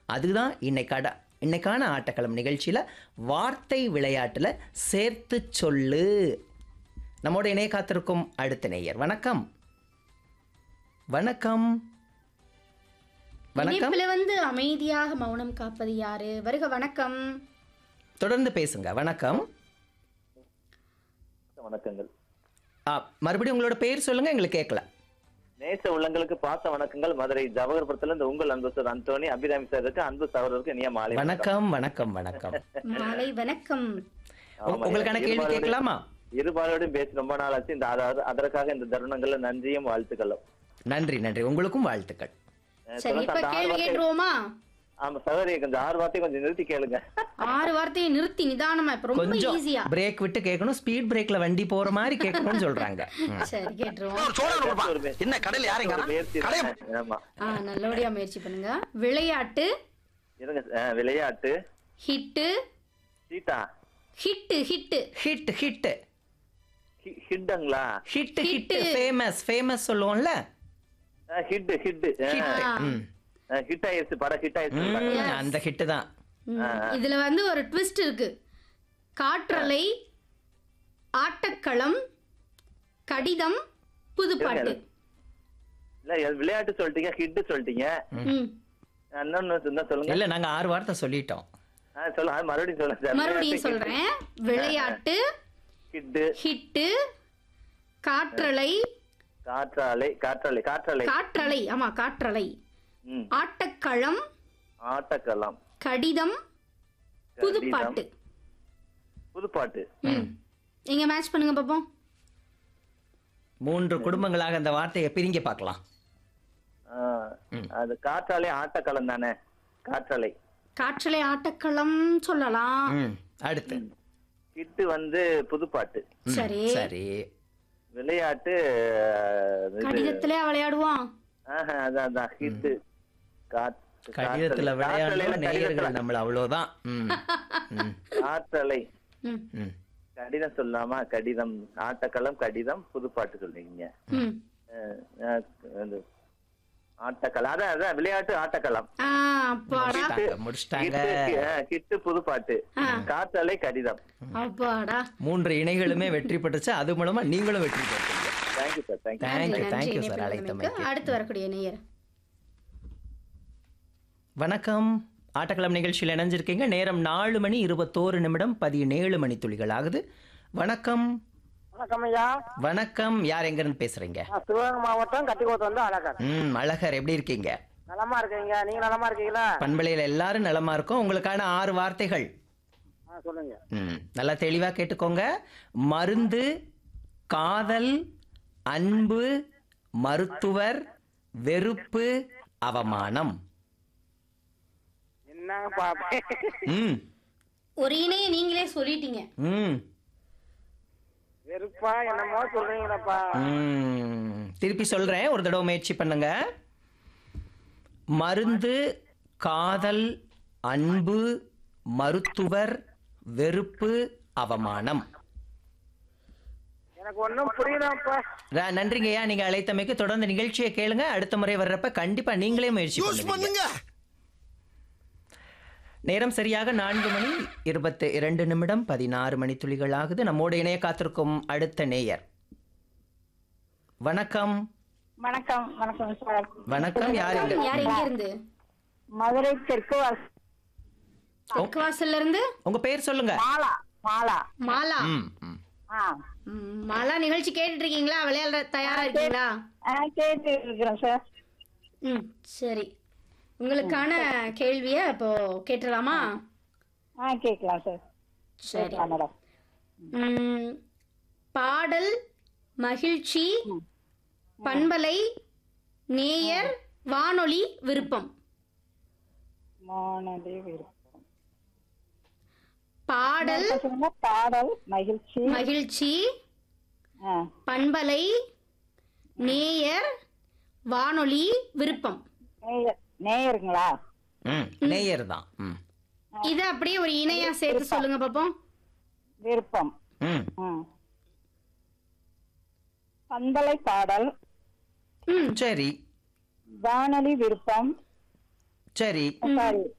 அதுதான் இன்னைக்கான இன்னைக்கான ஆட்டக்களம் நிகழ்ச்சியில் வார்த்தை விளையாட்டில் சேர்த்து சொல்லு நம்மோட இணைய காத்திருக்கும் அடுத்த நேயர் வணக்கம் வணக்கம் வணக்கம் இணைப்புல வந்து அமைதியாக மௌனம் காப்பது யாரு வருக வணக்கம் தொடர்ந்து பேசுங்க வணக்கம் வணக்கங்கள் ஆ, மறுபடியும் உங்களோட பேர் சொல்லுங்க எங்களுக்கு கேட்கல நேச உள்ளங்களுக்கு பாச வணக்கங்கள் மதுரை ஜவஹர்புரத்துல இந்த உங்கள் அன்பு சார் அந்தோனி அபிராமி சாருக்கு அன்பு சகோதரருக்கு இனிய மாலை வணக்கம் வணக்கம் வணக்கம் மாலை வணக்கம் உ- உங்களுக்கான கேள்வி கேட்கலாமா இருபாலோடும் பேசி ரொம்ப நாள் ஆச்சு இந்த அதாவது அதற்காக இந்த தருணங்கள்ல நன்றியும் வாழ்த்துக்களும் நன்றி நன்றி உங்களுக்கும் வாழ்த்துக்கள் அஹ் சரி சொல்லுங்க, இப்ப அந்த ஆறு கேள்வி வார்த்தை- கேட்டுருவோமா ஆமா சகோதரி கொஞ்சம் ஆறு வார்த்தையும் கொஞ்சம் நிறுத்தி கேளுங்க ஆறு வார்த்தையை நிறுத்தி நிதானமா இப்ப ரொம்ப கொஞ்சம் ஈஸியா பிரேக் விட்டு கேட்கணும் ஸ்பீட் பிரேக்ல வண்டி போற மாதிரி கேட்கணும்னு சொல்றாங்க ம். சரி கேட்டுருவோம் ஒரு மே- என்ன கடையில் ஒரு யாருங்க முயற்சி தான். ஆமா ஆ நல்லபடியா முயற்சி பண்ணுங்க விளையாட்டு இருங்க அஹ் விளையாட்டு hit Seetha hit hit hit hit ஹி- ஹிட்டுங்களா hit hit Hit. Famous famous சொல்லுவோம்ல அஹ் ஹிட் ஹிட் ஹிட் ஆ. ம் அஹ் ஹிட் ஆயிடுச்சு படம் ஹிட் ஆயிடுச்சு ம், அந்த ஹிட் தான் ம், இதுல வந்து ஒரு ட்விஸ்ட் இருக்கு காற்றலை ஆட்டக்களம் கடிதம் புதுப்பாட்டு இல்ல இது விளையாட்டு சொல்லிட்டீங்க ஹிட் சொல்லிட்டீங்க ம் இன்னொன்னு இருந்தா சொல்லுங்க இல்ல நாங்க ஆறு வார்த்தை சொல்லிட்டோம் ஆ, சொல்லுங்க அது மறுபடியும் சொல்லுங்க சார் மறுபடியும் சொல்றேன் விளையாட்டு ஹிட்டு ஹிட்டு காற்றலை காற்றாலை காற்றாலை காற்றாலை காற்றலை ஆமா காற்றலை ம் ஆட்டக்களம் ஆட்டக்கலாம் கடிதம் புதுப்பாட்டு புதுப்பாட்டு ம் நீங்க மேட்ச் பண்ணுங்க பாப்போம் மூன்று குடும்பங்களாக அந்த வார்த்தையை பிரிங்க பார்க்கலாம் ஆ, அது காற்றாலை ஆட்டக்களம் தானே காற்றாலை காற்றலை ஆட்டக்களம் சொல்லலாம் ம் அடுத்து ஹிட்டு வந்து புதுப்பாட்டு ம், சரி சரி விளையாட்டு இது கடிதத்திலே விளையாடுவோம் ஆஹா, அதான் அதான் ஹிட்டு காற்று கடிதத்துல விளையாடுற காற்றலை, நேயர்கள் கடிதத்துல. நம்மள அவ்வளவுதான் ம், ம், காற்றலை ம் ம். கடிதம் சொல்லாமா கடிதம் ஆட்டக்களம் கடிதம் புதுப்பாட்டு சொல்றீங்க ம் அஹ், அஹ், அது ஆட்டக்களம் அதான் அதான் விளையாட்டு ஆட்டக்களம் ஆ அப்பாடா முடிச்சிட்டாங்க, முடிச்சிட்டாங்க கிட்டு அஹ், கிட்டு புதுப்பாட்டு காற்றலை கடிதம் அப்பாடா மூன்று இணைகளுமே வெற்றி பெற்றுச்சு அது மூலமா நீங்களும் வெற்றி பெற்றீங்க தேங்க்யூ சார் தேங்க்யூ தேங்க்யூ நன்றி, தேங்க்யூ இணைப்பில் சார் வந்தமைக்கு. அழைத்தமைக்கு அடுத்து வரக்கூடிய நேயர் வணக்கம் ஆட்டக்களம் நிகழ்ச்சியில் இணைஞ்சிருக்கீங்க நேரம் நாலு மணி இருபத்தோரு நிமிடம் பதினேழு மணி துளிகள் ஆகுது வணக்கம் வணக்கம் ஐயா வணக்கம் யார் எங்கிருந்து பேசுறீங்க நான் சிவகங்கை மாவட்டம் கட்டிக்கோத்து வந்து அழகர் ம் அழகர் எப்படி இருக்கீங்க நலமா இருக்கீங்க நீங்க நலமா இருக்கீங்களா பண்பலையில் எல்லாரும் நலமா இருக்கும் உங்களுக்கான ஆறு வார்த்தைகள் ஆ சொல்லுங்க ம் நல்லா தெளிவாக கேட்டுக்கோங்க மருந்து காதல் அன்பு மருத்துவர் வெறுப்பு அவமானம் என்னங்க பாப்பேன் ம் ஒரு இணைய நீங்களே சொல்லிட்டீங்க ம் வெறுப்பா என்னமோ சொல்றீங்களப்பா ம். திருப்பி சொல்றேன் ஒரு தடவை முயற்சி பண்ணுங்க மருந்து காதல் அன்பு மருத்துவர் வெறுப்பு அவமானம் எனக்கு ஒண்ணும் புரியலப்பா ர- நன்றிங்கய்யா நீங்க அழைத்தமைக்கு தொடர்ந்து நிகழ்ச்சியை கேளுங்க அடுத்த முறை வர்றப்ப கண்டிப்பா நீங்களே முயற்சி பண்ணுவீங்க நேரம் சரியாக நான்கு மணி இருபத்தி இரண்டு நிமிடம் பதினாறு மணி துளிகள் ஆகுது நம்மோட இணைய காத்திருக்கும் அடுத்த நேயர் வணக்கம் வணக்கம் வணக்கம் சார் வணக்கம் யார் எங்க யார் எங்க இருந்து மதுரை தெற்கு வாச- தெற்குவாசல்ல இருந்து உங்க பேர் சொல்லுங்க மாலா மாலா மாலா ம், ம். ஆ ம், மாலா நிகழ்ச்சி கேட்டுட்டு இருக்கீங்களா விளையாட தயாரா இருக்கீங்களா ஆ, கேட்டு இருக்கிறேன் சார் ம் சரி உங்களுக்கான கேள்விய இப்போ கேட்டுடலாமா ஆ கேட்கலாம் சார் சரி கேட்கலாம் மேடம் ம், பாடல் மகிழ்ச்சி பண்பலை நேயர் வானொலி விருப்பம் மானதே விருப்பம் பாடல் சொல்லுங்க பாடல் மகிழ்ச்சி மகிழ்ச்சி ஆ பண்பலை நேயர் வானொலி விருப்பம் நேயர் நேயருங்களா ம் நேயர் தான் ம் இதை அப்படியே ஒரு இணையா சேர்த்து சொல்லுங்க பாப்போம் விருப்பம் ம் ம் பந்தலை பாடல் ம் சரி வானொலி விருப்பம் சரி சாரி